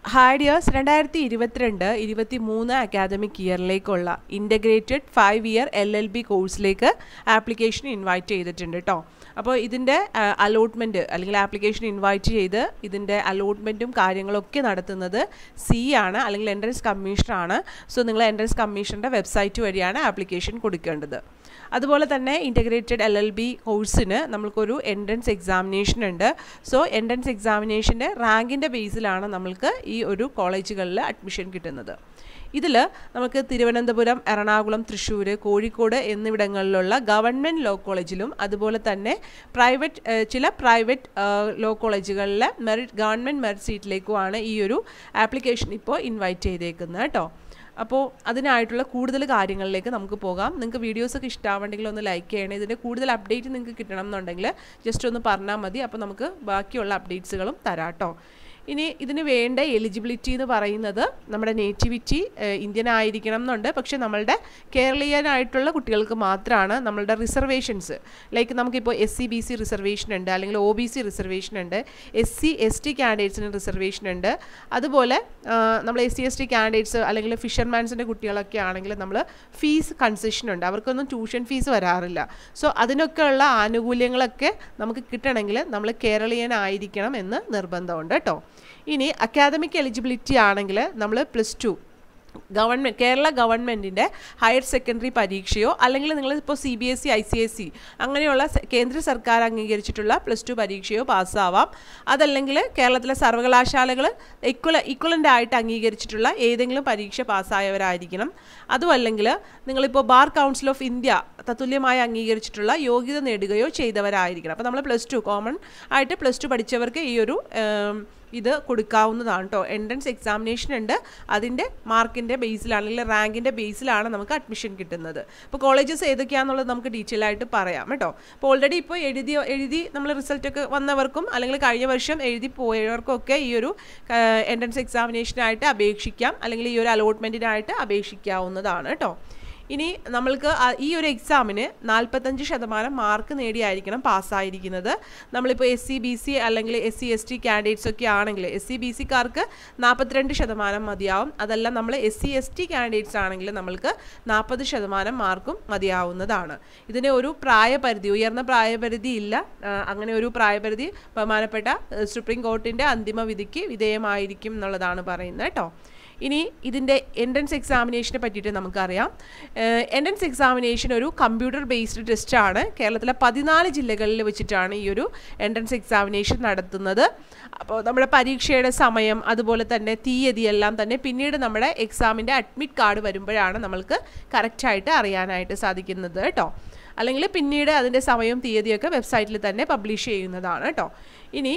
hi years രണ്ടായിരത്തി ഇരുപത്തിരണ്ട് ഇരുപത്തി മൂന്ന് അക്കാദമിക് ഇയറിലേക്കുള്ള integrated five year L L B കോഴ്സിലേക്ക് ആപ്ലിക്കേഷൻ ഇൻവൈറ്റ് ചെയ്തിട്ടുണ്ട് കേട്ടോ അപ്പോൾ ഇതിൻ്റെ അലോട്ട്മെൻറ്റ് അല്ലെങ്കിൽ ആപ്ലിക്കേഷൻ ഇൻവൈറ്റ് ചെയ്ത് ഇതിൻ്റെ അലോട്ട്മെൻറ്റും കാര്യങ്ങളൊക്കെ നടത്തുന്നത് സി ആണ് അല്ലെങ്കിൽ എൻട്രൻസ് കമ്മീഷനാണ് സോ നിങ്ങൾ എൻട്രൻസ് കമ്മീഷൻ്റെ വെബ്സൈറ്റ് വഴിയാണ് ആപ്ലിക്കേഷൻ കൊടുക്കേണ്ടത് അതുപോലെ തന്നെ ഇൻ്റഗ്രേറ്റഡ് എൽ എൽ ബി കോഴ്സിന് നമ്മൾക്കൊരു എൻട്രൻസ് എക്സാമിനേഷൻ ഉണ്ട് സോ എൻട്രൻസ് എക്സാമിനേഷൻ്റെ റാങ്കിൻ്റെ ബേസിലാണ് നമ്മൾക്ക് ഈ ഒരു കോളേജുകളിൽ അഡ്മിഷൻ കിട്ടുന്നത് ഇതിൽ നമുക്ക് തിരുവനന്തപുരം എറണാകുളം തൃശ്ശൂർ കോഴിക്കോട് എന്നിവിടങ്ങളിലുള്ള ഗവൺമെൻറ് ലോ കോളേജിലും അതുപോലെ തന്നെ പ്രൈവറ്റ് ചില പ്രൈവറ്റ് ലോ കോളേജുകളിലെ മെറിറ്റ് ഗവൺമെൻറ് മെറിറ്റ് സീറ്റിലേക്കുമാണ് ഈ ഒരു ആപ്ലിക്കേഷൻ ഇപ്പോൾ ഇൻവൈറ്റ് ചെയ്തേക്കുന്നത് കേട്ടോ അപ്പോൾ അതിനായിട്ടുള്ള കൂടുതൽ കാര്യങ്ങളിലേക്ക് നമുക്ക് പോകാം നിങ്ങൾക്ക് വീഡിയോസൊക്കെ ഇഷ്ടമാവണ്ടെങ്കിൽ ഒന്ന് ലൈക്ക് ചെയ്യണേ ഇതിൻ്റെ കൂടുതൽ അപ്ഡേറ്റ് നിങ്ങൾക്ക് കിട്ടണം എന്നുണ്ടെങ്കിൽ ജസ്റ്റ് ഒന്ന് പറഞ്ഞാൽ മതി അപ്പോൾ നമുക്ക് ബാക്കിയുള്ള അപ്ഡേറ്റ്സുകളും തരാം കേട്ടോ ഇനി ഇതിന് വേണ്ട എലിജിബിലിറ്റി എന്ന് പറയുന്നത് നമ്മുടെ നേറ്റിവിറ്റി ഇന്ത്യൻ ആയിരിക്കണം എന്നുണ്ട് പക്ഷേ നമ്മളുടെ കേരളീയനായിട്ടുള്ള കുട്ടികൾക്ക് മാത്രമാണ് നമ്മളുടെ റിസർവേഷൻസ് ലൈക്ക് നമുക്കിപ്പോൾ S C B C reservation ഉണ്ട് അല്ലെങ്കിൽ ഒ ബി സി റിസർവേഷൻ ഉണ്ട് എസ് സി എസ് ടി കാൻഡിഡേറ്റ്സിന് റിസർവേഷൻ ഉണ്ട് അതുപോലെ നമ്മൾ S C S T candidates അല്ലെങ്കിൽ ഫിഷർമാൻസിൻ്റെ കുട്ടികളൊക്കെ ആണെങ്കിൽ നമ്മൾ ഫീസ് കൺസെഷൻ ഉണ്ട് അവർക്കൊന്നും ട്യൂഷൻ ഫീസ് വരാറില്ല സോ അതിനൊക്കെയുള്ള ആനുകൂല്യങ്ങളൊക്കെ നമുക്ക് കിട്ടണമെങ്കിൽ നമ്മൾ കേരളീയനായിരിക്കണം എന്ന് നിർബന്ധമുണ്ട് കേട്ടോ ഇനി അക്കാദമിക് എലിജിബിലിറ്റി ആണെങ്കിൽ നമ്മൾ പ്ലസ് ടു ഗവൺമെൻറ് കേരള ഗവൺമെൻറ്റിൻ്റെ ഹയർ സെക്കൻഡറി പരീക്ഷയോ അല്ലെങ്കിൽ നിങ്ങൾ ഇപ്പോൾ C B S C I C S C അങ്ങനെയുള്ള കേന്ദ്ര സർക്കാർ അംഗീകരിച്ചിട്ടുള്ള പ്ലസ് ടു പരീക്ഷയോ പാസ്സാവാം അതല്ലെങ്കിൽ കേരളത്തിലെ സർവകലാശാലകൾ ഇക്വല ഇക്വലൻ്റ് ആയിട്ട് അംഗീകരിച്ചിട്ടുള്ള ഏതെങ്കിലും പരീക്ഷ പാസ്സായവരായിരിക്കണം അതുമല്ലെങ്കിൽ നിങ്ങളിപ്പോൾ ബാർ കൗൺസിൽ ഓഫ് ഇന്ത്യ തത്തുല്യമായി അംഗീകരിച്ചിട്ടുള്ള യോഗ്യത നേടുകയോ ചെയ്തവരായിരിക്കണം അപ്പോൾ നമ്മൾ പ്ലസ് ടു കോമൺ ആയിട്ട് പ്ലസ് ടു പഠിച്ചവർക്ക് ഈ ഒരു ഇത് കൊടുക്കാവുന്നതാണ് കേട്ടോ എൻട്രൻസ് എക്സാമിനേഷൻ ഉണ്ട് അതിൻ്റെ മാർക്കിൻ്റെ ബേസിലാണ് അല്ലെങ്കിൽ റാങ്കിൻ്റെ ബേസിലാണ് നമുക്ക് അഡ്മിഷൻ കിട്ടുന്നത് ഇപ്പോൾ കോളേജസ് ഏതൊക്കെയാണെന്നുള്ളത് നമുക്ക് ഡീറ്റെയിൽ ആയിട്ട് പറയാം കേട്ടോ അപ്പോൾ ഓൾറെഡി ഇപ്പോൾ എഴുതി എഴുതി നമ്മൾ റിസൾട്ടൊക്കെ വന്നവർക്കും അല്ലെങ്കിൽ കഴിഞ്ഞ വർഷം എഴുതി പോയവർക്കൊക്കെ ഈ ഒരു എൻട്രൻസ് എക്സാമിനേഷനായിട്ട് അപേക്ഷിക്കാം അല്ലെങ്കിൽ ഈ ഒരു അലോട്ട്മെൻറ്റിനായിട്ട് അപേക്ഷിക്കാവുന്നതാണ് കേട്ടോ ഇനി നമ്മൾക്ക് ഈ ഒരു എക്സാമിന് നാൽപ്പത്തഞ്ച് ശതമാനം മാർക്ക് നേടിയായിരിക്കണം പാസ്സായിരിക്കുന്നത് നമ്മളിപ്പോൾ എസ് സി ബി സി അല്ലെങ്കിൽ S C S T candidates ഒക്കെ ആണെങ്കിൽ എസ് സി ബി സിക്കാർക്ക് നാൽപ്പത്തിരണ്ട് ശതമാനം മതിയാവും അതല്ല നമ്മൾ S C S T candidates ആണെങ്കിൽ നമ്മൾക്ക് നാൽപ്പത് ശതമാനം മാർക്കും മതിയാവുന്നതാണ് ഇതിന് ഒരു പ്രായപരിധി ഉയർന്ന പ്രായപരിധി ഇല്ല അങ്ങനെ ഒരു പ്രായപരിധി ബഹുമാനപ്പെട്ട സുപ്രീം കോർട്ടിൻ്റെ അന്തിമ വിധിക്ക് വിധേയമായിരിക്കും എന്നുള്ളതാണ് പറയുന്നത് കേട്ടോ ഇനി ഇതിൻ്റെ എൻട്രൻസ് എക്സാമിനേഷനെ പറ്റിയിട്ട് നമുക്കറിയാം എൻട്രൻസ് എക്സാമിനേഷൻ ഒരു കമ്പ്യൂട്ടർ ബേസ്ഡ് ടെസ്റ്റാണ് കേരളത്തിലെ പതിനാല് ജില്ലകളിൽ വെച്ചിട്ടാണ് ഈ ഒരു എൻട്രൻസ് എക്സാമിനേഷൻ നടത്തുന്നത് അപ്പോൾ നമ്മുടെ പരീക്ഷയുടെ സമയം അതുപോലെ തന്നെ തീയതി എല്ലാം തന്നെ പിന്നീട് നമ്മുടെ എക്സാമിൻ്റെ അഡ്മിറ്റ് കാർഡ് വരുമ്പോഴാണ് നമ്മൾക്ക് കറക്റ്റായിട്ട് അറിയാനായിട്ട് സാധിക്കുന്നത് കേട്ടോ അല്ലെങ്കിൽ പിന്നീട് അതിൻ്റെ സമയവും തീയതിയൊക്കെ വെബ്സൈറ്റിൽ തന്നെ പബ്ലിഷ് ചെയ്യുന്നതാണ് കേട്ടോ ഇനി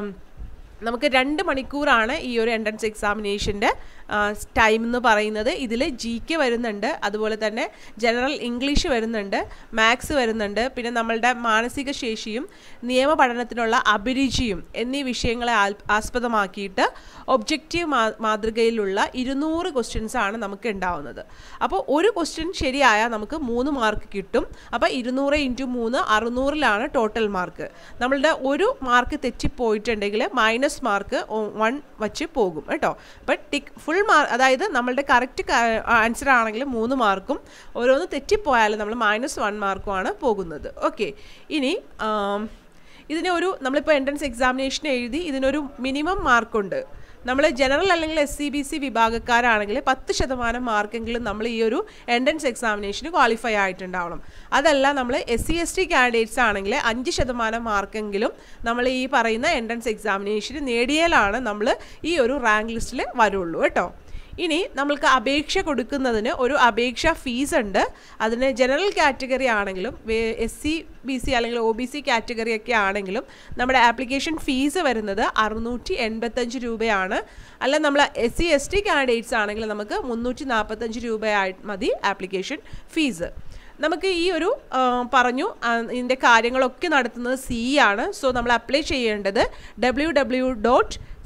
നമുക്ക് രണ്ട് മണിക്കൂറാണ് ഈ ഒരു എൻട്രൻസ് എക്സാമിനേഷൻ്റെ ടൈം എന്ന് പറയുന്നത് ഇതിൽ ജി കെ വരുന്നുണ്ട് അതുപോലെ തന്നെ ജനറൽ ഇംഗ്ലീഷ് വരുന്നുണ്ട് മാത്സ് വരുന്നുണ്ട് പിന്നെ നമ്മളുടെ മാനസിക ശേഷിയും നിയമ പഠനത്തിനുള്ള അഭിരുചിയും എന്നീ വിഷയങ്ങളെ ആസ്പദമാക്കിയിട്ട് ഒബ്ജക്റ്റീവ് മാതൃകയിലുള്ള ഇരുന്നൂറ് ക്വസ്റ്റ്യൻസ് ആണ് നമുക്ക് ഉണ്ടാവുന്നത് അപ്പോൾ ഒരു ക്വസ്റ്റ്യൻ ശരിയായാൽ നമുക്ക് മൂന്ന് മാർക്ക് കിട്ടും അപ്പോൾ ഇരുന്നൂറ് ഇൻറ്റു മൂന്ന് അറുന്നൂറിലാണ് ടോട്ടൽ മാർക്ക് നമ്മളുടെ ഒരു മാർക്ക് തെറ്റിപ്പോയിട്ടുണ്ടെങ്കിൽ മൈനസ് മാർക്ക് വൺ വച്ച് പോകും കേട്ടോ ബട്ട് ടിക്ക് ഫുൾ മാർക്ക് അതായത് നമ്മളുടെ കറക്റ്റ് ആൻസർ ആണെങ്കിൽ മൂന്ന് മാർക്കും ഓരോന്ന് തെറ്റിപ്പോയാലും നമ്മൾ മൈനസ് വൺ മാർക്കുമാണ് പോകുന്നത് ഓക്കെ ഇനി ഇതിന് ഒരു നമ്മളിപ്പോൾ എൻട്രൻസ് എക്സാമിനേഷൻ എഴുതി ഇതിനൊരു മിനിമം മാർക്കുണ്ട് നമ്മൾ ജനറൽ അല്ലെങ്കിൽ എസ് സി ബി സി വിഭാഗക്കാരാണെങ്കിൽ പത്ത് ശതമാനം മാർക്കെങ്കിലും നമ്മൾ ഈ ഒരു എൻട്രൻസ് എക്സാമിനേഷന് ക്വാളിഫൈ ആയിട്ടുണ്ടാവണം അതല്ല നമ്മൾ S C S T candidates ആണെങ്കിൽ അഞ്ച് ശതമാനം മാർക്കെങ്കിലും നമ്മൾ ഈ പറയുന്ന എൻട്രൻസ് എക്സാമിനേഷന് നേടിയാലാണ് നമ്മൾ ഈ ഒരു റാങ്ക് ലിസ്റ്റിൽ വരുള്ളൂ കേട്ടോ ഇനി നമ്മൾക്ക് അപേക്ഷ കൊടുക്കുന്നതിന് ഒരു അപേക്ഷ ഫീസ് ഉണ്ട് അതിന് ജനറൽ കാറ്റഗറി ആണെങ്കിലും എസ് സി ബി സി അല്ലെങ്കിൽ ഒ ബി സി കാറ്റഗറി ഒക്കെ ആണെങ്കിലും നമ്മുടെ ആപ്ലിക്കേഷൻ ഫീസ് വരുന്നത് അറുന്നൂറ്റി എൺപത്തഞ്ച് രൂപയാണ് അല്ല നമ്മൾ S C S T candidates ആണെങ്കിൽ നമുക്ക് മുന്നൂറ്റി നാൽപ്പത്തഞ്ച് രൂപയായി മതി ആപ്ലിക്കേഷൻ ഫീസ് നമുക്ക് ഈ ഒരു പറഞ്ഞു ഇതിൻ്റെ കാര്യങ്ങളൊക്കെ നടത്തുന്നത് സി ആണ് സോ നമ്മൾ അപ്ലൈ ചെയ്യേണ്ടത് W W dot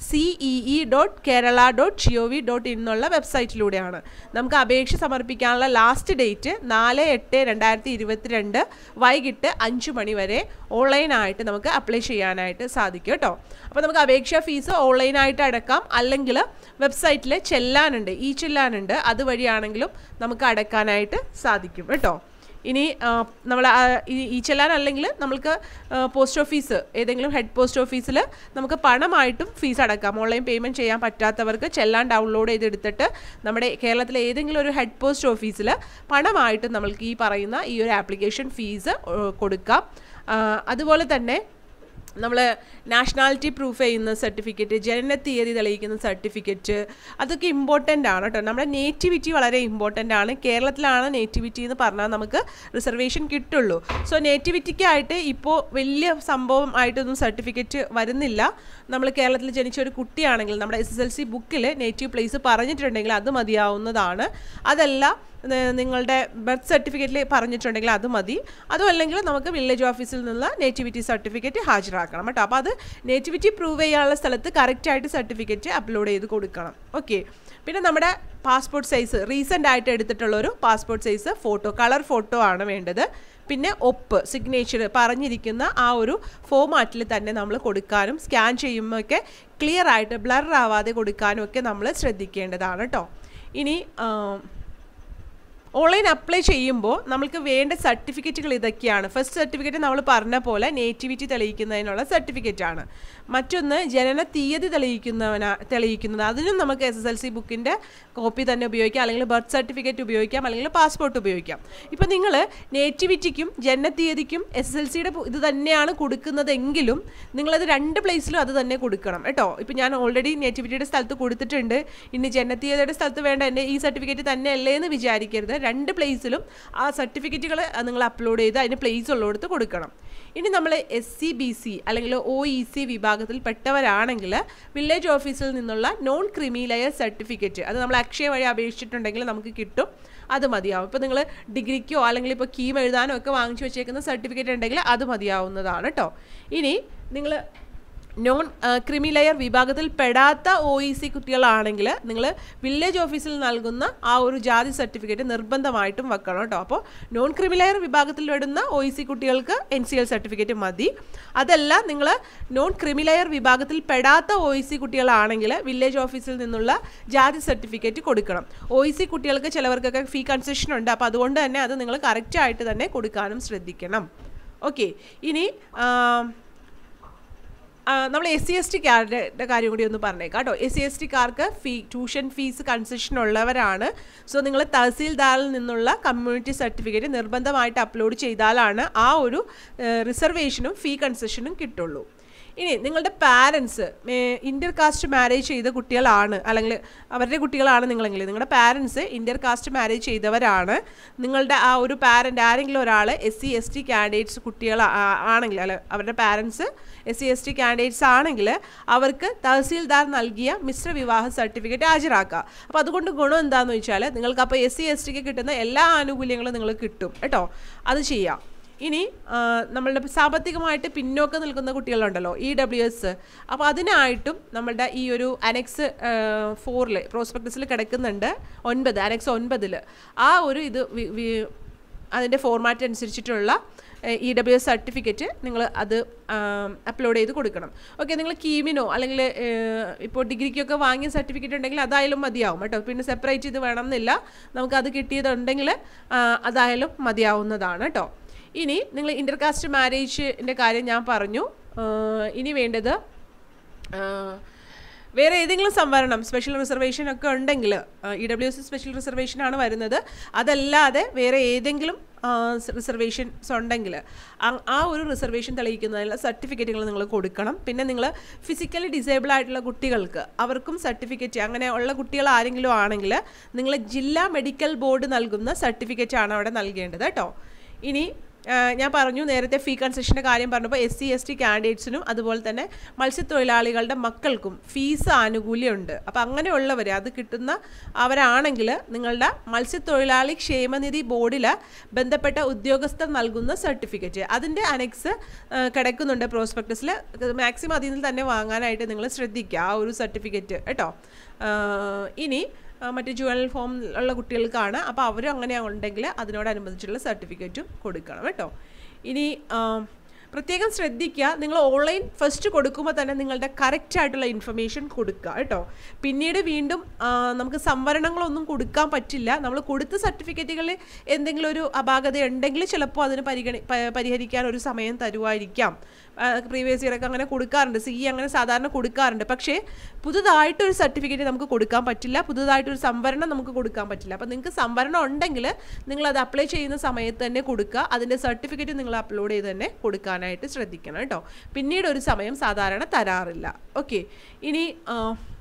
C E E dot Kerala dot G O V dot in എന്നുള്ള വെബ്സൈറ്റിലൂടെയാണ് നമുക്ക് അപേക്ഷ സമർപ്പിക്കാനുള്ള ലാസ്റ്റ് ഡേറ്റ് നാല് എട്ട് രണ്ടായിരത്തി ഇരുപത്തിരണ്ട് വൈകിട്ട് അഞ്ച് മണി വരെ ഓൺലൈനായിട്ട് നമുക്ക് അപ്ലൈ ചെയ്യാനായിട്ട് സാധിക്കും കേട്ടോ അപ്പോൾ നമുക്ക് അപേക്ഷാ ഫീസ് ഓൺലൈനായിട്ട് അടക്കാം അല്ലെങ്കിൽ വെബ്സൈറ്റിൽ ചെല്ലാനുണ്ട് ഈ ചെല്ലാനുണ്ട് അതുവഴിയാണെങ്കിലും നമുക്ക് അടക്കാനായിട്ട് സാധിക്കും കേട്ടോ ഇനി നമ്മൾ ഈ ചെല്ലാൻ അല്ലെങ്കിൽ നമ്മൾക്ക് പോസ്റ്റ് ഓഫീസ് ഏതെങ്കിലും ഹെഡ് പോസ്റ്റ് ഓഫീസിൽ നമുക്ക് പണമായിട്ടും ഫീസ് അടക്കാം ഓൺലൈൻ പേയ്മെൻറ്റ് ചെയ്യാൻ പറ്റാത്തവർക്ക് ചെല്ലാൻ ഡൗൺലോഡ് ചെയ്തെടുത്തിട്ട് നമ്മുടെ കേരളത്തിലെ ഏതെങ്കിലും ഒരു ഹെഡ് പോസ്റ്റ് ഓഫീസിൽ പണമായിട്ട് നമ്മൾക്ക് ഈ പറയുന്ന ഈ ഒരു ആപ്ലിക്കേഷൻ ഫീസ് കൊടുക്കാം അതുപോലെ തന്നെ നമ്മൾ നാഷണാലിറ്റി പ്രൂഫ് ചെയ്യുന്ന സർട്ടിഫിക്കറ്റ് ജനന തീയതി തെളിയിക്കുന്ന സർട്ടിഫിക്കറ്റ് അതൊക്കെ ഇമ്പോർട്ടൻ്റ് ആണ് കേട്ടോ നമ്മുടെ നേറ്റിവിറ്റി വളരെ ഇമ്പോർട്ടൻ്റ് ആണ് കേരളത്തിലാണ് നേറ്റിവിറ്റി എന്ന് പറഞ്ഞാൽ നമുക്ക് റിസർവേഷൻ കിട്ടുള്ളൂ സോ നേറ്റിവിറ്റിക്കായിട്ട് ഇപ്പോൾ വലിയ സംഭവം ആയിട്ടൊന്നും സർട്ടിഫിക്കറ്റ് വരുന്നില്ല നമ്മൾ കേരളത്തിൽ ജനിച്ച ഒരു കുട്ടിയാണെങ്കിൽ നമ്മുടെ എസ് എസ് എൽ സി ബുക്കിൽ നേറ്റീവ് പ്ലേസ് പറഞ്ഞിട്ടുണ്ടെങ്കിൽ അത് മതിയാവുന്നതാണ് അതല്ല നിങ്ങളുടെ ബർത്ത് സർട്ടിഫിക്കറ്റിൽ പറഞ്ഞിട്ടുണ്ടെങ്കിൽ അത് മതി അതും അല്ലെങ്കിൽ നമുക്ക് വില്ലേജ് ഓഫീസിൽ നിന്നുള്ള നേറ്റിവിറ്റി സർട്ടിഫിക്കറ്റ് ഹാജരാക്കണം കേട്ടോ അപ്പോൾ അത് നേറ്റിവിറ്റി പ്രൂവ് ചെയ്യാനുള്ള സ്ഥലത്ത് കറക്റ്റായിട്ട് സർട്ടിഫിക്കറ്റ് അപ്ലോഡ് ചെയ്ത് കൊടുക്കണം ഓക്കെ പിന്നെ നമ്മുടെ പാസ്പോർട്ട് സൈസ് റീസെൻ്റ് ആയിട്ട് എടുത്തിട്ടുള്ള ഒരു passport size photo colour photo ആണ് വേണ്ടത് പിന്നെ ഒപ്പ് സിഗ്നേച്ചർ പറഞ്ഞിരിക്കുന്ന ആ ഒരു ഫോമാറ്റിൽ തന്നെ നമ്മൾ കൊടുക്കാനും സ്കാൻ ചെയ്യുമ്പോൾ ഒക്കെ ക്ലിയർ ആയിട്ട് ബ്ലർ ആവാതെ കൊടുക്കാനും ഒക്കെ നമ്മൾ ശ്രദ്ധിക്കേണ്ടതാണ് കേട്ടോ ഇനി ഓൺലൈൻ അപ്ലൈ ചെയ്യുമ്പോൾ നമുക്ക് വേണ്ട സർട്ടിഫിക്കറ്റുകൾ ഇതൊക്കെയാണ് ഫസ്റ്റ് സർട്ടിഫിക്കറ്റ് നമ്മൾ പറഞ്ഞ പോലെ നേറ്റിവിറ്റി തെളിയിക്കുന്നതിനുള്ള സർട്ടിഫിക്കറ്റ് ആണ് മറ്റൊന്ന് ജനന തീയതി തെളിയിക്കുന്നവനാ തെളിയിക്കുന്നത് അതിനും നമുക്ക് എസ് എസ് എൽ സി ബുക്കിൻ്റെ കോപ്പി തന്നെ ഉപയോഗിക്കാം അല്ലെങ്കിൽ ബർത്ത് സർട്ടിഫിക്കറ്റ് ഉപയോഗിക്കാം അല്ലെങ്കിൽ പാസ്പോർട്ട് ഉപയോഗിക്കാം ഇപ്പോൾ നിങ്ങൾ നേറ്റിവിറ്റിക്കും ജനന തീയതിക്കും എസ് എസ് എൽ സിയുടെ ഇത് തന്നെയാണ് കൊടുക്കുന്നതെങ്കിലും നിങ്ങളത് രണ്ട് പ്ലേസിലും അത് തന്നെ കൊടുക്കണം കേട്ടോ ഇപ്പോൾ ഞാൻ ഓൾറെഡി നേറ്റിവിറ്റിയുടെ സ്ഥലത്ത് കൊടുത്തിട്ടുണ്ട് ഇനി ജനന തീയതിയുടെ സ്ഥലത്ത് വേണ്ട എൻ്റെ ഈ സർട്ടിഫിക്കറ്റ് തന്നെയല്ലേ എന്ന് വിചാരിക്കരുത് രണ്ട് പ്ലേസിലും ആ സർട്ടിഫിക്കറ്റുകൾ നിങ്ങൾ അപ്ലോഡ് ചെയ്ത് അതിന് പ്ലേസ് ഉള്ളിടത്ത് കൊടുക്കണം ഇനി നമ്മൾ എസ് സി ബി സി അല്ലെങ്കിൽ ഒ ഇ സി വിഭാഗത്തിൽപ്പെട്ടവരാണെങ്കിൽ വില്ലേജ് ഓഫീസിൽ നിന്നുള്ള നോൺ ക്രിമി ലെയർ സർട്ടിഫിക്കറ്റ് അത് നമ്മൾ അക്ഷയ വഴി അപേക്ഷിച്ചിട്ടുണ്ടെങ്കിൽ നമുക്ക് കിട്ടും അത് മതിയാവും ഇപ്പോൾ നിങ്ങൾ ഡിഗ്രിക്കോ അല്ലെങ്കിൽ ഇപ്പോൾ കീം എഴുതാനോ ഒക്കെ വാങ്ങിച്ചു വെച്ചേക്കുന്ന സർട്ടിഫിക്കറ്റ് ഉണ്ടെങ്കിൽ അത് മതിയാവുന്നതാണ് കേട്ടോ ഇനി നിങ്ങൾ നോൺ ക്രിമി ലെയർ വിഭാഗത്തിൽ പെടാത്ത ഒ ഇ സി കുട്ടികളാണെങ്കിൽ നിങ്ങൾ വില്ലേജ് ഓഫീസിൽ നൽകുന്ന ആ ഒരു ജാതി സർട്ടിഫിക്കറ്റ് നിർബന്ധമായിട്ടും വെക്കണം കേട്ടോ അപ്പോൾ നോൺ ക്രിമി ലെയർ വിഭാഗത്തിൽ പെടുന്ന ഒ ഇ സി കുട്ടികൾക്ക് എൻ സി എൽ സർട്ടിഫിക്കറ്റ് മതി അതല്ല നിങ്ങൾ നോൺ ക്രിമി ലെയർ വിഭാഗത്തിൽ പെടാത്ത ഒ ഇ സി കുട്ടികളാണെങ്കിൽ വില്ലേജ് ഓഫീസിൽ നിന്നുള്ള ജാതി സർട്ടിഫിക്കറ്റ് കൊടുക്കണം ഒ ഇ സി കുട്ടികൾക്ക് ചിലവർക്കൊക്കെ ഫീ കൺസെഷൻ ഉണ്ട് അപ്പോൾ അതുകൊണ്ട് തന്നെ അത് നിങ്ങൾ കറക്റ്റായിട്ട് തന്നെ കൊടുക്കാനും ശ്രദ്ധിക്കണം ഓക്കെ ഇനി നമ്മൾ എസ് സി എസ് ടിക്കാരുടെ കാര്യം കൂടി ഒന്ന് പറഞ്ഞേക്കാം കേട്ടോ എസ് സി എസ് ടിക്കാർക്ക് ഫീ ട്യൂഷൻ ഫീസ് കൺസെഷൻ ഉള്ളവരാണ് സോ നിങ്ങൾ തഹസീൽദാറിൽ നിന്നുള്ള കമ്മ്യൂണിറ്റി സർട്ടിഫിക്കറ്റ് നിർബന്ധമായിട്ട് അപ്ലോഡ് ചെയ്താലാണ് ആ ഒരു റിസർവേഷനും ഫീ കൺസെഷനും കിട്ടുള്ളൂ ഇനി നിങ്ങളുടെ പാരൻസ് ഇൻ്റർ കാസ്റ്റ് മാരേജ് ചെയ്ത കുട്ടികളാണ് അല്ലെങ്കിൽ അവരുടെ കുട്ടികളാണ് നിങ്ങളെങ്കിൽ നിങ്ങളുടെ പാരൻസ് ഇൻ്റർ കാസ്റ്റ് മാരേജ് ചെയ്തവരാണ് നിങ്ങളുടെ ആ ഒരു പാരൻ്റ് ആരെങ്കിലും ഒരാൾ S C S T candidates കുട്ടികൾ ആണെങ്കിൽ അല്ല അവരുടെ parents S C S T candidates ആണെങ്കിൽ അവർക്ക് തഹസീൽദാർ നൽകിയ മിശ്ര വിവാഹ സർട്ടിഫിക്കറ്റ് ഹാജരാക്കുക അപ്പോൾ അതുകൊണ്ട് ഗുണം എന്താണെന്ന് വെച്ചാൽ നിങ്ങൾക്ക് അപ്പോൾ എസ് സി എസ് ടിക്ക് കിട്ടുന്ന എല്ലാ ആനുകൂല്യങ്ങളും നിങ്ങൾക്ക് കിട്ടും കേട്ടോ അത് ചെയ്യാം ഇനി നമ്മളുടെ സാമ്പത്തികമായിട്ട് പിന്നോക്കം നിൽക്കുന്ന കുട്ടികളുണ്ടല്ലോ ഇ ഡബ്ല്യു എസ് അപ്പോൾ അതിനായിട്ടും നമ്മളുടെ ഈ ഒരു അനെക്സ് ഫോറിൽ പ്രോസ്പെക്ടസിൽ കിടക്കുന്നുണ്ട് ഒൻപത് അനെക്സ് ഒൻപതിൽ ആ ഒരു ഇത് അതിൻ്റെ ഫോർമാറ്റ് അനുസരിച്ചിട്ടുള്ള ഇ ഡബ്ല്യു എസ് സർട്ടിഫിക്കറ്റ് നിങ്ങൾ അത് അപ്ലോഡ് ചെയ്ത് കൊടുക്കണം ഓക്കെ നിങ്ങൾ കീമിനോ അല്ലെങ്കിൽ ഇപ്പോൾ ഡിഗ്രിക്കൊക്കെ വാങ്ങിയ സർട്ടിഫിക്കറ്റ് ഉണ്ടെങ്കിൽ അതായാലും മതിയാവും കേട്ടോ പിന്നെ സെപ്പറേറ്റ് ഇത് വേണമെന്നില്ല നമുക്കത് കിട്ടിയതുണ്ടെങ്കിൽ അതായാലും മതിയാവുന്നതാണ് കേട്ടോ ഇനി നിങ്ങൾ ഇൻ്റർകാസ്റ്റ് മാരേജിൻ്റെ കാര്യം ഞാൻ പറഞ്ഞു ഇനി വേണ്ടത് വേറെ ഏതെങ്കിലും സംവരണം സ്പെഷ്യൽ റിസർവേഷൻ ഒക്കെ ഉണ്ടെങ്കിൽ E W S special reservation ആണ് വരുന്നത് അതല്ലാതെ വേറെ ഏതെങ്കിലും റിസർവേഷൻസ് ഉണ്ടെങ്കിൽ ആ ഒരു റിസർവേഷൻ തെളിയിക്കുന്നതിനുള്ള സർട്ടിഫിക്കറ്റുകൾ നിങ്ങൾ കൊടുക്കണം പിന്നെ നിങ്ങൾ ഫിസിക്കലി ഡിസേബിൾ ആയിട്ടുള്ള കുട്ടികൾക്ക് അവർക്കും സർട്ടിഫിക്കറ്റ് അങ്ങനെ ഉള്ള കുട്ടികൾ ആരെങ്കിലും ആണെങ്കിൽ നിങ്ങൾ ജില്ലാ മെഡിക്കൽ ബോർഡ് നൽകുന്ന സർട്ടിഫിക്കറ്റ് ആണ് അവിടെ നൽകേണ്ടത് കേട്ടോ ഇനി ആ, ഞാൻ പറഞ്ഞു നേരത്തെ ഫീ കൺസെഷൻ്റെ കാര്യം പറഞ്ഞപ്പോൾ എസ് സി എസ് ടി കാൻഡിഡേറ്റ്സിനും അതുപോലെ തന്നെ മത്സ്യത്തൊഴിലാളികളുടെ മക്കൾക്കും ഫീസ് ആനുകൂല്യമുണ്ട് അപ്പോൾ അങ്ങനെയുള്ളവർ അത് കിട്ടുന്ന അവരാണെങ്കിൽ നിങ്ങളുടെ മത്സ്യത്തൊഴിലാളി ക്ഷേമനിധി ബോർഡിൽ ബന്ധപ്പെട്ട ഉദ്യോഗസ്ഥർ നൽകുന്ന സർട്ടിഫിക്കറ്റ് അതിൻ്റെ അനെക്സ് കിടക്കുന്നുണ്ട് പ്രോസ്പെക്ടസിൽ മാക്സിമം അതിൽ നിന്ന് തന്നെ വാങ്ങാനായിട്ട് നിങ്ങൾ ശ്രദ്ധിക്കുക ആ ഒരു സർട്ടിഫിക്കറ്റ് കേട്ടോ ആ, ഇനി ആ, മറ്റ് ജുവൽ ഫോം ഉള്ള കുട്ടികൾക്കാണ് അപ്പോൾ അവരും അങ്ങനെ ഉണ്ടെങ്കിൽ അതിനോടനുബന്ധിച്ചുള്ള സർട്ടിഫിക്കറ്റും കൊടുക്കണം കേട്ടോ ഇനി ആ, പ്രത്യേകം ശ്രദ്ധിക്കുക നിങ്ങൾ ഓൺലൈൻ ഫസ്റ്റ് കൊടുക്കുമ്പോൾ തന്നെ നിങ്ങളുടെ കറക്റ്റ് ആയിട്ടുള്ള ഇൻഫർമേഷൻ കൊടുക്കുക കേട്ടോ പിന്നീട് വീണ്ടും ആ, നമുക്ക് സംവരണങ്ങളൊന്നും കൊടുക്കാൻ പറ്റില്ല നമ്മൾ കൊടുത്ത സർട്ടിഫിക്കറ്റുകളിൽ എന്തെങ്കിലും ഒരു അപാകത ഉണ്ടെങ്കിൽ ചിലപ്പോൾ അതിന് പരിഗണി പ- പരിഹരിക്കാൻ ഒരു സമയം തരുമായിരിക്കാം പ്രീവിയസ് ഇയറൊക്കെ അങ്ങനെ കൊടുക്കാറുണ്ട് സി അങ്ങനെ സാധാരണ കൊടുക്കാറുണ്ട് പക്ഷേ പുതുതായിട്ടൊരു സർട്ടിഫിക്കറ്റ് നമുക്ക് കൊടുക്കാൻ പറ്റില്ല പുതുതായിട്ടൊരു സംവരണം നമുക്ക് കൊടുക്കാൻ പറ്റില്ല അപ്പോൾ നിങ്ങൾക്ക് സംവരണം ഉണ്ടെങ്കിൽ നിങ്ങൾ അത് അപ്ലൈ ചെയ്യുന്ന സമയത്ത് തന്നെ കൊടുക്കുക അതിൻ്റെ സർട്ടിഫിക്കറ്റ് നിങ്ങൾ അപ്ലോഡ് ചെയ്ത് തന്നെ കൊടുക്കാനായിട്ട് ശ്രദ്ധിക്കണം കേട്ടോ പിന്നീട് ഒരു സമയം സാധാരണ തരാറില്ല ഓക്കെ ഇനി ആ,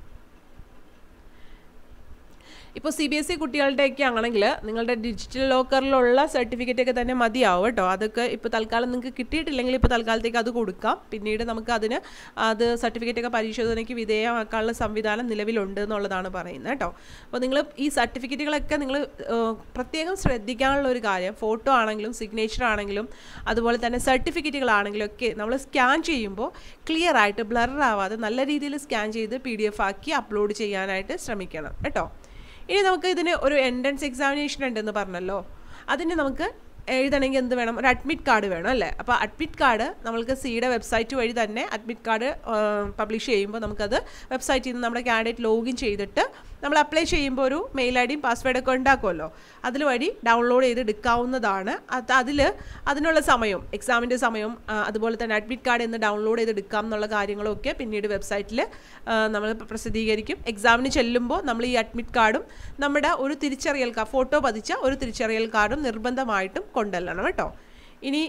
ഇപ്പോൾ സി ബി എസ് ഇ കുട്ടികളുടെയൊക്കെ ആണെങ്കിൽ നിങ്ങളുടെ ഡിജിറ്റൽ ലോക്കറിലുള്ള സർട്ടിഫിക്കറ്റ് ഒക്കെ തന്നെ മതിയാവും കേട്ടോ അതൊക്കെ ഇപ്പോൾ തൽക്കാലം നിങ്ങൾക്ക് കിട്ടിയിട്ടില്ലെങ്കിൽ ഇപ്പോൾ തൽക്കാലത്തേക്ക് അത് കൊടുക്കാം പിന്നീട് നമുക്ക് അതിന് അത് സർട്ടിഫിക്കറ്റ് ഒക്കെ പരിശോധനയ്ക്ക് വിധേയമാക്കാനുള്ള സംവിധാനം നിലവിലുണ്ട് എന്നുള്ളതാണ് പറയുന്നത് കേട്ടോ അപ്പോൾ നിങ്ങൾ ഈ സർട്ടിഫിക്കറ്റുകളൊക്കെ നിങ്ങൾ പ്രത്യേകം ശ്രദ്ധിക്കാനുള്ള ഒരു കാര്യം ഫോട്ടോ ആണെങ്കിലും സിഗ്നേച്ചർ ആണെങ്കിലും അതുപോലെ തന്നെ സർട്ടിഫിക്കറ്റുകളാണെങ്കിലും ഒക്കെ നമ്മൾ സ്കാൻ ചെയ്യുമ്പോൾ ക്ലിയർ ആയിട്ട് ബ്ലർ ആവാതെ നല്ല രീതിയിൽ സ്കാൻ ചെയ്ത് പി ഡി എഫ് ആക്കി അപ്ലോഡ് ചെയ്യാനായിട്ട് ശ്രമിക്കണം കേട്ടോ ഇനി നമുക്ക് ഇതിന് ഒരു എൻട്രൻസ് എക്സാമിനേഷൻ ഉണ്ടെന്ന് പറഞ്ഞല്ലോ അതിന് നമുക്ക് എഴുതണമെങ്കിൽ എന്ത് വേണം ഒരു അഡ്മിറ്റ് കാർഡ് വേണം അല്ലേ അപ്പോൾ അഡ്മിറ്റ് കാർഡ് നമ്മൾക്ക് സിയുടെ വെബ്സൈറ്റ് വഴി തന്നെ അഡ്മിറ്റ് കാർഡ് പബ്ലിഷ് ചെയ്യുമ്പോൾ നമുക്കത് വെബ്സൈറ്റിൽ നിന്ന് നമ്മുടെ കാൻഡിഡേറ്റ് ലോഗിൻ ചെയ്തിട്ട് നമ്മൾ അപ്ലൈ ചെയ്യുമ്പോൾ ഒരു മെയിൽ ഐ ഡിയും പാസ്വേഡൊക്കെ ഉണ്ടാക്കുമല്ലോ അതിൽ വഴി ഡൗൺലോഡ് ചെയ്ത് എടുക്കാവുന്നതാണ് അത് അതിൽ അതിനുള്ള സമയം എക്സാമിൻ്റെ സമയം ആ, അതുപോലെ തന്നെ അഡ്മിറ്റ് കാർഡ് എന്ന് ഡൗൺലോഡ് ചെയ്ത് എടുക്കാം എന്നുള്ള കാര്യങ്ങളൊക്കെ പിന്നീട് വെബ്സൈറ്റിൽ നമ്മൾ പ്രസിദ്ധീകരിക്കും എക്സാമിന് ചെല്ലുമ്പോൾ നമ്മൾ ഈ അഡ്മിറ്റ് കാർഡും നമ്മുടെ ഒരു തിരിച്ചറിയൽ കാർഡ് ഫോട്ടോ പതിച്ച ഒരു തിരിച്ചറിയൽ കാർഡും നിർബന്ധമായിട്ടും കൊണ്ടുവരണം കേട്ടോ ഇനി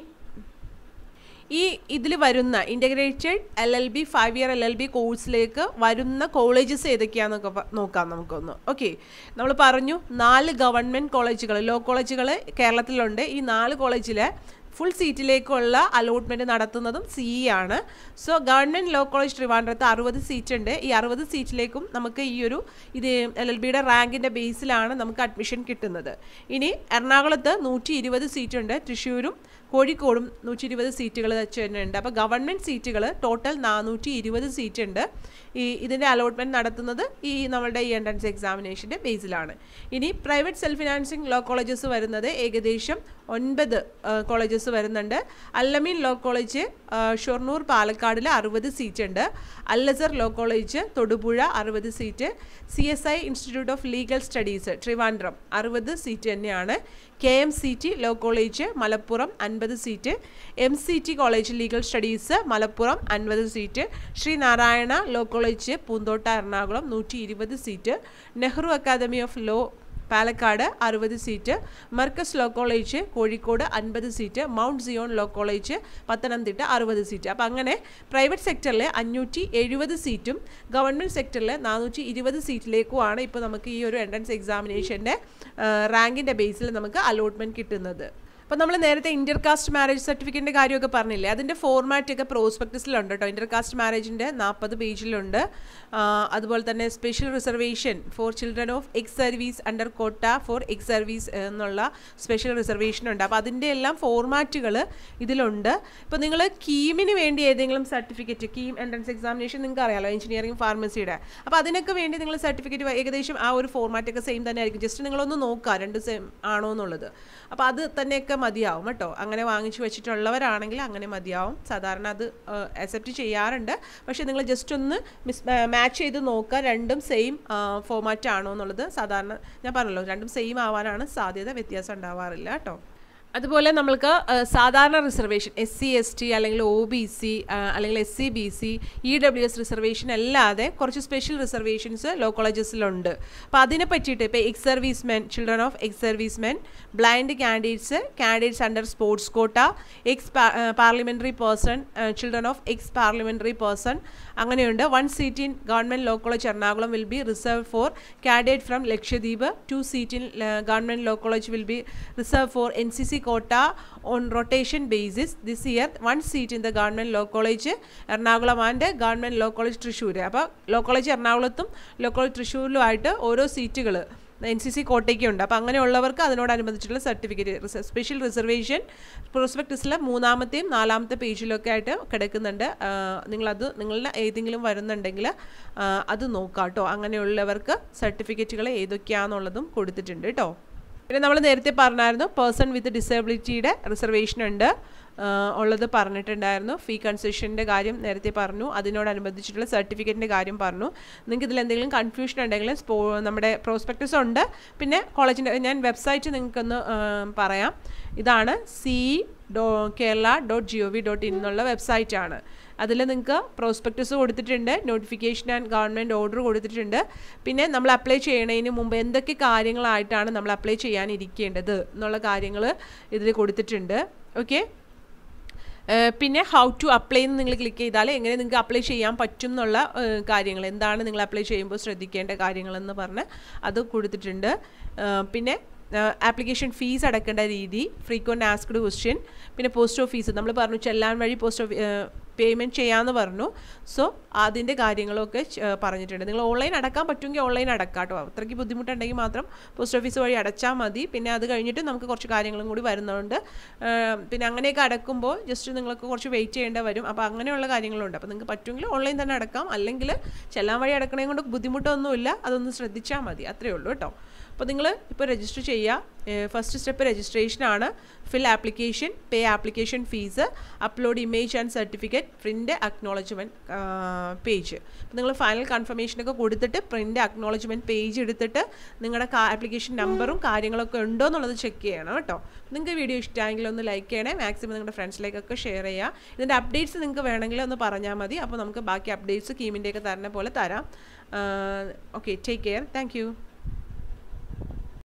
ഈ ഇതിൽ വരുന്ന integrated L L B five year L L B കോഴ്സിലേക്ക് വരുന്ന കോളേജസ് ഏതൊക്കെയാണെന്നൊക്കെ പ- നോക്കാം നമുക്കൊന്ന് ഓക്കെ നമ്മൾ പറഞ്ഞു നാല് ഗവൺമെൻറ് കോളേജുകൾ ലോ കോളേജുകൾ കേരളത്തിലുണ്ട് ഈ നാല് കോളേജിലെ ഫുൾ സീറ്റിലേക്കുള്ള അലോട്ട്മെൻറ്റ് നടത്തുന്നതും സി ഇ ആണ് സോ ഗവൺമെൻറ് ലോ കോളേജ് ട്രിവാൻഡ്രത്ത് അറുപത് സീറ്റ് ഉണ്ട് ഈ അറുപത് സീറ്റിലേക്കും നമുക്ക് ഈ ഒരു ഇത് എൽ എൽ ബിയുടെ റാങ്കിൻ്റെ ബേസിലാണ് നമുക്ക് അഡ്മിഷൻ കിട്ടുന്നത് ഇനി എറണാകുളത്ത് നൂറ്റി ഇരുപത് സീറ്റ് ഉണ്ട് തൃശ്ശൂരും കോഴിക്കോടും നൂറ്റി ഇരുപത് സീറ്റുകൾ വെച്ച് തന്നെ ഉണ്ട് അപ്പോൾ ഗവൺമെൻറ് സീറ്റുകൾ ടോട്ടൽ നാനൂറ്റി ഇരുപത് സീറ്റ് ഉണ്ട് ഈ ഇതിൻ്റെ അലോട്ട്മെൻറ്റ് നടത്തുന്നത് ഈ നമ്മളുടെ ഈ എൻട്രൻസ് എക്സാമിനേഷൻ്റെ ബേസിലാണ് ഇനി private self financing law colleges വരുന്നത് ഏകദേശം ഒൻപത് കോളേജസ് വരുന്നുണ്ട് അല്ലമീൻ ലോ കോളേജ് ആ, ഷൊർണൂർ പാലക്കാടിൽ അറുപത് സീറ്റ് ഉണ്ട് അല്ലസർ ലോ കോളേജ് തൊടുപുഴ അറുപത് seat C S I institute of legal studies Trivandrum അറുപത് സീറ്റ് തന്നെയാണ് K M C T law college Malappuram അൻപത് seat M C T college legal studies Malappuram അൻപത് seat Sreenarayana law college Poonthotta Ernakulam നൂറ്റി ഇരുപത് seat Nehru academy of law Palakkad അറുപത് seat Markaz law college Kozhikode അൻപത് seat mount Zion law college Pathanamthitta അറുപത് seat അപ്പോൾ അങ്ങനെ പ്രൈവറ്റ് സെക്ടറിൽ അഞ്ഞൂറ്റി എഴുപത് സീറ്റും ഗവൺമെൻറ് സെക്ടറിൽ നാനൂറ്റി ഇരുപത് സീറ്റിലേക്കുമാണ് ഇപ്പോൾ നമുക്ക് ഈ ഒരു എൻട്രൻസ് എക്സാമിനേഷൻ്റെ റാങ്കിൻ്റെ ബേസിൽ നമുക്ക് അലോട്ട്മെൻറ്റ് കിട്ടുന്നത് അപ്പോൾ നമ്മൾ നേരത്തെ ഇന്റർ കാസ്റ്റ് മാരേജ് സർട്ടിഫിക്കറ്റിൻ്റെ കാര്യമൊക്കെ പറഞ്ഞില്ലേ അതിൻ്റെ ഫോർമാറ്റ് ഒക്കെ പ്രോസ്പെക്ടസിലുണ്ട് കേട്ടോ ഇന്റർ കാസ്റ്റ് മാരേജിൻ്റെ നാൽപ്പത് പേജിലുണ്ട് ആ, അതുപോലെ തന്നെ special reservation for children of ex service under quota for ex service എന്നുള്ള സ്പെഷ്യൽ റിസർവേഷൻ ഉണ്ട് അപ്പോൾ അതിൻ്റെ എല്ലാം ഫോർമാറ്റുകൾ ഇതിലുണ്ട് ഇപ്പോൾ നിങ്ങൾ കീമിന് വേണ്ടി ഏതെങ്കിലും സർട്ടിഫിക്കറ്റ് കീം എൻട്രൻസ് എക്സാമിനേഷൻ നിങ്ങൾക്ക് അറിയാലോ എഞ്ചിനീയറിംഗ് ഫാർമസിയുടെ അപ്പോൾ അതിനൊക്കെ വേണ്ടി നിങ്ങൾ സർട്ടിഫിക്കറ്റ് ഏകദേശം ആ ഒരു ഫോർമാറ്റ് ഒക്കെ സെയിം തന്നെ ആയിരിക്കും ജസ്റ്റ് നിങ്ങളൊന്ന് നോക്കുക രണ്ട് സെയിം ആണോ എന്നുള്ളത് അപ്പോൾ അത് തന്നെയൊക്കെ മതിയാവും കേട്ടോ അങ്ങനെ വാങ്ങിച്ചു വെച്ചിട്ടുള്ളവരാണെങ്കിൽ അങ്ങനെ മതിയാവും സാധാരണ അത് അക്സെപ്റ്റ് ചെയ്യാറുണ്ട് പക്ഷേ നിങ്ങൾ ജസ്റ്റ് ഒന്ന് മിസ് മാച്ച് ചെയ്ത് നോക്കുക രണ്ടും സെയിം ഫോമാറ്റ് ആണോ എന്നുള്ളത് സാധാരണ ഞാൻ പറഞ്ഞല്ലോ രണ്ടും സെയിം ആവാനാണ് സാധ്യത വ്യത്യാസം ഉണ്ടാവാറില്ല കേട്ടോ അതുപോലെ നമ്മൾക്ക് ആ, സാധാരണ reservation S C S T അല്ലെങ്കിൽ ഒ ബി സി അല്ലെങ്കിൽ S C B C E W S reservation അല്ലാതെ കുറച്ച് സ്പെഷ്യൽ റിസർവേഷൻസ് ലോ കോളേജസിലുണ്ട് അപ്പോൾ അതിനെ പറ്റിയിട്ട് ഇപ്പോൾ ex service men children of ex service men blind candidates candidates under sports quota ex parliamentary person children of ex parliamentary person അങ്ങനെയുണ്ട് one seat in government law college Ernakulam will be reserve for candidate from Lakshadweep two seat in government law college will be reserve for N C C quota on rotation basis this year one seat in the government law college Ernakulam and government law college Thrissur അപ്പോൾ law college എറണാകുളത്തും law college തൃശ്ശൂരിലുമായിട്ട് ഓരോ സീറ്റുകൾ N C C കോട്ടയ്ക്കുണ്ട് അപ്പോൾ അങ്ങനെയുള്ളവർക്ക് അതിനോടനുബന്ധിച്ചുള്ള certificate special reservation പ്രോസ്പെക്ടസിലെ മൂന്നാമത്തെയും നാലാമത്തെ പേജിലൊക്കെ ആയിട്ട് കിടക്കുന്നുണ്ട് ആ, നിങ്ങളത് നിങ്ങളുടെ ഏതെങ്കിലും വരുന്നുണ്ടെങ്കിൽ ആ, അത് നോക്കാം കേട്ടോ അങ്ങനെയുള്ളവർക്ക് സർട്ടിഫിക്കറ്റുകൾ ഏതൊക്കെയാണെന്നുള്ളതും കൊടുത്തിട്ടുണ്ട് കേട്ടോ പിന്നെ നമ്മൾ നേരത്തെ പറഞ്ഞായിരുന്നു പേഴ്സൺ വിത്ത് ഡിസബിലിറ്റിയുടെ റിസർവേഷൻ ഉണ്ട് ആ, ഉള്ളത് പറഞ്ഞിട്ടുണ്ടായിരുന്നു ഫീ കൺസെഷൻ്റെ കാര്യം നേരത്തെ പറഞ്ഞു അതിനോടനുബന്ധിച്ചിട്ടുള്ള സർട്ടിഫിക്കറ്റിൻ്റെ കാര്യം പറഞ്ഞു നിങ്ങൾക്ക് ഇതിൽ എന്തെങ്കിലും കൺഫ്യൂഷൻ ഉണ്ടെങ്കിൽ സ്പോ നമ്മുടെ പ്രോസ്പെക്ടസ് ഉണ്ട് പിന്നെ കോളേജിൻ്റെ ഞാൻ വെബ്സൈറ്റ് നിങ്ങൾക്കൊന്ന് ആ, പറയാം ഇതാണ് C dot Kerala dot G O V dot in എന്നുള്ള വെബ്സൈറ്റാണ് അതിൽ നിങ്ങൾക്ക് പ്രോസ്പെക്ടസ് കൊടുത്തിട്ടുണ്ട് നോട്ടിഫിക്കേഷൻ ആൻഡ് ഗവൺമെൻറ് ഓർഡർ കൊടുത്തിട്ടുണ്ട് പിന്നെ നമ്മൾ അപ്ലൈ ചെയ്യണതിന് മുമ്പ് എന്തൊക്കെ കാര്യങ്ങളായിട്ടാണ് നമ്മൾ അപ്ലൈ ചെയ്യാനിരിക്കേണ്ടത് എന്നുള്ള കാര്യങ്ങൾ ഇതിൽ കൊടുത്തിട്ടുണ്ട് ഓക്കെ പിന്നെ ഹൗ ടു അപ്ലൈ എന്ന് നിങ്ങൾ ക്ലിക്ക് ചെയ്താൽ എങ്ങനെ നിങ്ങൾക്ക് അപ്ലൈ ചെയ്യാൻ പറ്റും എന്നുള്ള ഏഹ്, കാര്യങ്ങൾ എന്താണ് നിങ്ങൾ അപ്ലൈ ചെയ്യുമ്പോൾ ശ്രദ്ധിക്കേണ്ട കാര്യങ്ങളെന്ന് പറഞ്ഞ് അത് കൊടുത്തിട്ടുണ്ട് ഏഹ്, പിന്നെ ആപ്ലിക്കേഷൻ ഫീസ് അടക്കേണ്ട രീതി ഫ്രീക്വൻറ്റ് ആസ്ക്ഡ് ക്വസ്റ്റ്യൻ പിന്നെ പോസ്റ്റ് ഓഫീസ് നമ്മൾ പറഞ്ഞു ചെല്ലാൻ വഴി പോസ്റ്റ് ഓഫീ പേയ്മെൻറ്റ് ചെയ്യാമെന്ന് പറഞ്ഞു സോ അതിൻ്റെ കാര്യങ്ങളൊക്കെ ച- ഏഹ് പറഞ്ഞിട്ടുണ്ട് നിങ്ങൾ ഓൺലൈൻ അടക്കാൻ പറ്റുമെങ്കിൽ ഓൺലൈൻ അടക്കാം കേട്ടോ അത്രയ്ക്ക് ബുദ്ധിമുട്ടുണ്ടെങ്കിൽ മാത്രം പോസ്റ്റ് ഓഫീസ് വഴി അടച്ചാൽ മതി പിന്നെ അത് കഴിഞ്ഞിട്ട് നമുക്ക് കുറച്ച് കാര്യങ്ങളും കൂടി വരുന്നതുകൊണ്ട് ഏഹ് പിന്നെ അങ്ങനെയൊക്കെ അടക്കുമ്പോൾ ജസ്റ്റ് നിങ്ങൾക്ക് കുറച്ച് വെയിറ്റ് ചെയ്യേണ്ടി വരും അപ്പോൾ അങ്ങനെയുള്ള കാര്യങ്ങളുണ്ട് അപ്പോൾ നിങ്ങൾക്ക് പറ്റുമെങ്കിൽ ഓൺലൈൻ തന്നെ അടക്കാം അല്ലെങ്കിൽ ചെല്ലാൻ വഴി അടക്കണേ കൊണ്ട് ബുദ്ധിമുട്ടൊന്നുമില്ല അതൊന്ന് ശ്രദ്ധിച്ചാൽ മതി അത്രയേ ഉള്ളൂ കേട്ടോ അപ്പോൾ നിങ്ങൾ ഇപ്പോൾ രജിസ്റ്റർ ചെയ്യുക ഫസ്റ്റ് സ്റ്റെപ്പ് രജിസ്ട്രേഷൻ ആണ് fill application pay application fees upload image and certificate print acknowledgement page അപ്പോൾ നിങ്ങൾ ഫൈനൽ കൺഫർമേഷനൊക്കെ കൊടുത്തിട്ട് പ്രിൻ്റ് അക്നോളജ്മെൻറ്റ് പേജ് എടുത്തിട്ട് നിങ്ങളുടെ ആപ്ലിക്കേഷൻ നമ്പറും കാര്യങ്ങളൊക്കെ ഉണ്ടോ എന്നുള്ളത് ചെക്ക് ചെയ്യണം കേട്ടോ നിങ്ങൾക്ക് വീഡിയോ ഇഷ്ടമായെങ്കിൽ ഒന്ന് ലൈക്ക് ചെയ്യണേ മാക്സിമം നിങ്ങളുടെ ഫ്രണ്ട്സിലേക്കൊക്കെ ഷെയർ ചെയ്യുക ഇതിൻ്റെ അപ്ഡേറ്റ്സ് നിങ്ങൾക്ക് വേണമെങ്കിൽ ഒന്ന് പറഞ്ഞാൽ മതി അപ്പോൾ നമുക്ക് ബാക്കി അപ്ഡേറ്റ്സ് കീമിൻ്റെയൊക്കെ തരുന്ന പോലെ തരാം ഓക്കെ ടേക്ക് കെയർ താങ്ക്